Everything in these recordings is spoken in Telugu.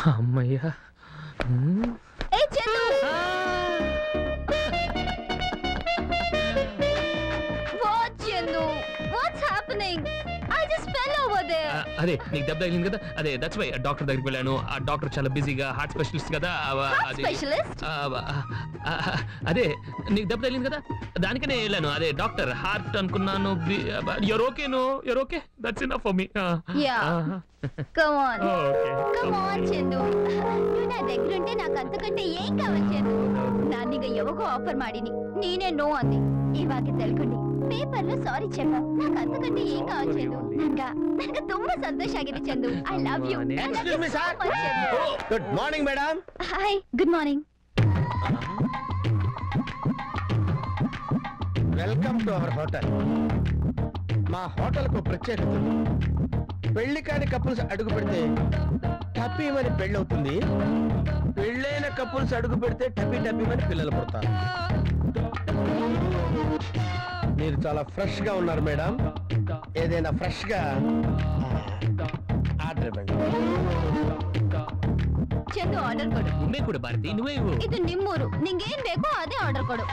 అమ్మయ్యా hmm. Hey Chandu what Chandu what's happening I just fell over ah, there అదే నీకు దెబ్బ తగిలింది కదా అదే దట్స్ వై డాక్టర్ దగ్గరికి వెళ్ళాను ఆ డాక్టర్ చాలా బిజీగా హార్ట్ స్పెషలిస్ట్ కదా ఆ, అది స్పెషలిస్ట్ ఆ, ఆ, ఆ, అదే నీకు దెబ్బ తగిలింది కదా దానికనే వెళ్ళాను అదే డాక్టర్ హార్ట్ అనుకున్నాను you're okay no you're okay that's enough for me Yeah. Come on okay come on Chandu నువ్వు నా దగ్గర ఉంటే నాకు అంతకంటే ಏನ್ ಕಾವಲ್ ಚಂದು ನಾನೀಗ ಯಾವಾಗೋ ಆಫರ್ ಮಾಡೀನಿ ನೀನೇ ನೋ ಅಂದಿ ಇವಾಗ ತಿಳ್ಕೊಂಡಿ ಪೇಪರ್ లో ಸಾರಿ చెప్ప నాకు అంతకంటే ఏం కావాలి చందు నన్ಗ ನನಗೆ ತುಂಬಾ ಸಂತೋಷ ಆಗಿದೆ Chandu I love you Excuse me, sir. Good morning madam hi good morning welcome to our hotel మా హోటల్ కు ప్రత్యేకత ఉంది. పెళ్లి కాని కపుల్స్ అడుగు పెడితే టపీమని పెళ్లి అవుతుంది పెళ్ళైన కపుల్స్ అడుగు పెడితే టపీ టపీమని పిల్లలు పుడతారు మీరు చాలా ఫ్రెష్ గా ఉన్నారు మేడం ఏదైనా ఫ్రెష్ గా ఆర్డర్ ఇవ్వండి ಚಂದು ಆರ್ಡರ್ ಕೊಡು నువ్వే కూడా భారతి నువ్వే ఇవ్వు ಇದು ನಿಮ್ಮೂರು ನಿಂಗೇನ್ ಬೇಕೋ ಅದೇ ಆರ್ಡರ್ ಕೊಡು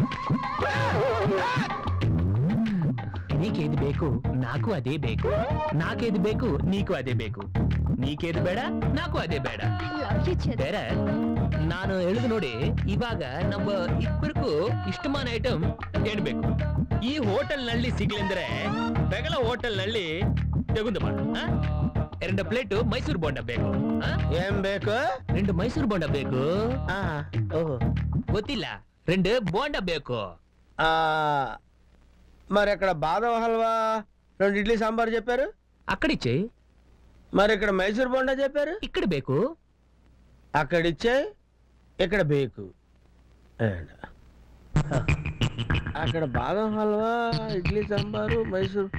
నీకేది ಬೇಕು నాకు అదే ಬೇಕು నాకేది ಬೇಕು నీకు ಅದೇ ಬೇಕು ನೀಕೇದು ಬೇಡ ನಾಕು ಅದೇ ಬೇಡ ಐ ಲವ್ ಯು ಚಂದು ಬೇರೆ ನಾನು ಹೇಳಿದು ನೋಡಿ ಇವಾಗ ನಮ್ಮ ಇಬ್ಬರಿಗೂ ಇಷ್ಟಮಾನ ಐಟಮ್ ಹೇಳ್ಬೇಕು ಈ ಹೋಟೆಲ್ ನಲ್ಲಿ ಸಿಗ್ಲಿಂದ್ರೆ ಬೆಗಲ ಹೋಟೆಲ್ ನಲ್ಲಿ ತೆಗೆದು ಮಾಡು ಆ? ಎರಡು ಪ್ಲೇಟ್ ಮೈಸೂರು ಬೋಂಡ ಬೇಕು ಆ? ఏం బేకు రెండు ಮೈಸೂರು ಬೋಂಡ ಬೇಕು ఆ, ఓహో ಗೊತ್ತಿಲ್ಲ రెండు ಬೋಂಡ ಬೇಕು ఆ, మరి అక్కడ బాదం హల్వా రెండు ఇడ్లీ సాంబార్ చెప్పారు అక్కడిచ్చే మరి ఇక్కడ మైసూర్ బొండా చెప్పారు ఇక్కడ ಬೇಕು అక్కడ ఇచ్చే ఇక్కడ బేకు And, అక్కడ బాదం హల్వా ఇడ్లీ సాంబారు మైసూర్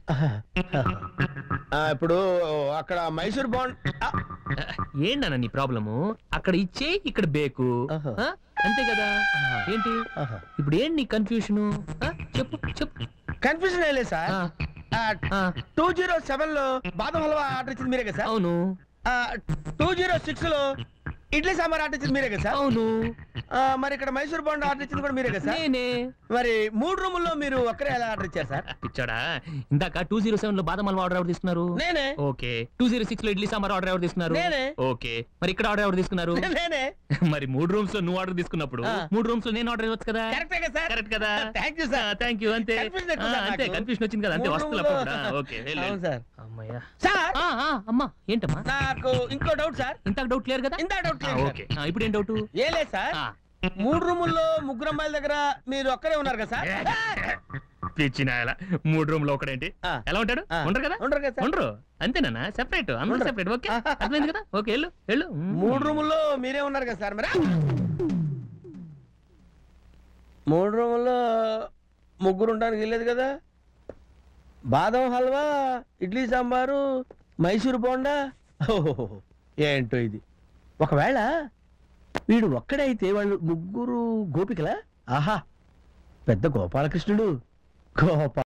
ఆ, ఇప్పుడు అక్కడ మైసూర్ బాండ్ ఏంటన్న నీ ప్రాబ్లము అక్కడ ఇచ్చే ఇక్కడ బేకు ఆహా. ఆ? అంతే కదా ఏంటి ఇప్పుడు ఏంటి నీ కన్ఫ్యూషన్ చెప్పు చెప్పు కన్ఫ్యూజన్ ఏం లేదు సార్ ఆ, ఆ, టూ జీరో సెవెన్ లో బాదం హల్వా ఆర్డర్ ఇచ్చింది మీరే కదా సార్ అవును టూ జీరో సిక్స్ లో ఇడ్లీ సాంబార్ ఆర్డర్ ఇచ్చింది మీరే కదా సార్ అవును ఆ, మరి ఇక్కడ మైసూర్ బాండ్ ఆర్డర్ ఇచ్చింది కూడా మీరే కదా సార్ నేనే మరి మూడు రూముల్లో మీరు ఒక్కరే ఎలా ఆర్డర్ ఇచ్చారు సార్ పిచ్చాడా ఇందాక టూ జీరో సెవెన్ లో బాదం హల్వా ఆర్డర్ ఎవరు తీసుకున్నారు నేనే ఓకే టూ జీరో సిక్స్ లో ఇడ్లీ సాంబార్ ఆర్డర్ ఎవరు తీసుకున్నారు నేనే. ఓకే మరి ఇక్కడ ఆర్డర్ ఎవరు తీసుకున్నారు నేనే మరి మూడు రూమ్స్ లో నువ్వు ఆర్డర్ తీసుకున్నప్పుడు ఆ. మూడు రూమ్స్ లో నేను ఆర్డర్ ఇవ్వచ్చు కదా కరెక్టే కదా సార్ కరెక్ట్ కదా thank you sir thank you అంతే Confusion ఎక్కువ ఆ, సార్ అంతే నాకు. కన్ఫ్యూషన్ వచ్చింది కదా అంతే మూడు వస్తుంది రూముల్లో- అప్పుడు ఓకే వెళ్ళు, అవును వెళ్ళు. సార్ అమ్మయ్యా సార్ ఆ, ఆ, అమ్మా ఏంటమ్మా నాకు ఇంకో డౌట్ సార్ ఇంత డౌట్ క్లియర్ కదా ఇంత డౌట్ ఆ, ఓకే ఆ, ఇప్పుడు ఏం డౌట్ ఏ లేదు సార్ మూడు రూముల్లో ముగ్గురు అమ్మాయిల దగ్గర మీరు ఒక్కరే ఉన్నారు కదా సార్ పిచ్చిన మూడు రూమ్ లో ఒకడేంటి ఆ. ఎలా ఉంటాడు ఆ. ఉండరు కదా ఉండరు కదా సార్ ఉండరు అంతేనా సెపరేట్ అందరూ ఉండరు. సెపరేట్ ఓకే అర్థమైంది కదా ఓకే వెళ్ళు వెళ్ళు మూడు రూముల్లో మీరే ఉన్నారు కదా సార్ మరి మూడు రూముల్లో ముగ్గురు ఉండడానికి వెళ్ళలేదు కదా బాదం హల్వా ఇడ్లీ సాంబారు మైసూర్ బోండా ఓహో ఏంటో ఇది ఒకవేళ వీడు ఒక్కడైతే వాళ్ళు ముగ్గురు గోపికలా ఆహా పెద్ద గోపాలకృష్ణుడు గోపాల